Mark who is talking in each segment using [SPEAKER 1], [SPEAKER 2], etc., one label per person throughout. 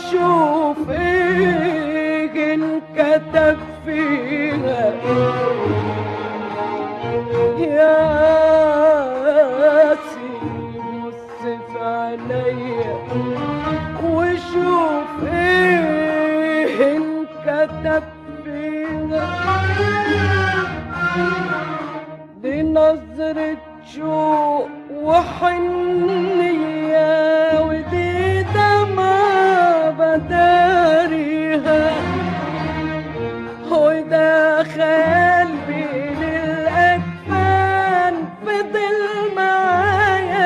[SPEAKER 1] وشوف ايه انكتب فيها يا سيدي بص في عينيا وشوف ايه انكتب فيها دي نظرة شوق وحنية ودي دمعة بداريها وده خيال بين الأكفان فضل معايا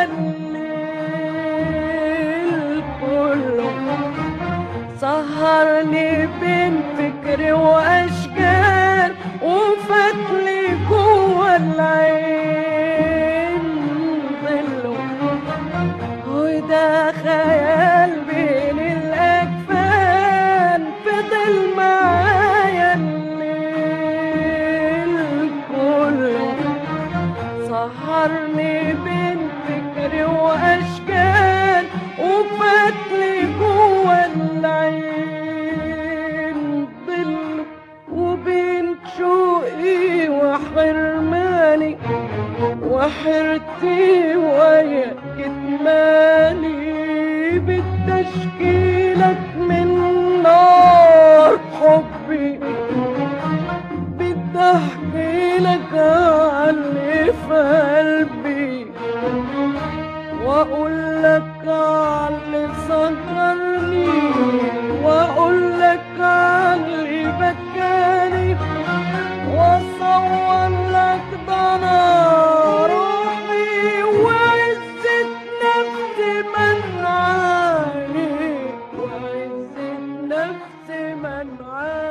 [SPEAKER 1] الليل كله سهرني بين فكري واشجار وفاتلي جوه العين ظله وده خيال بين الاكفان فضل معايا الليل كله سهرني بين فكري واشكال وفاتلي جوه العين ظل وبين شوقي وحرماني وحرتي ويا كتماني بالتشكيلك من نار حبي بدي احكي لك عن اللي في قلبي واقول لك عن اللي سكرني واقول لك عن اللي بكاني واصور لك ضنا روحي وعزة نفسي منعاني وعزة نفسي منعاني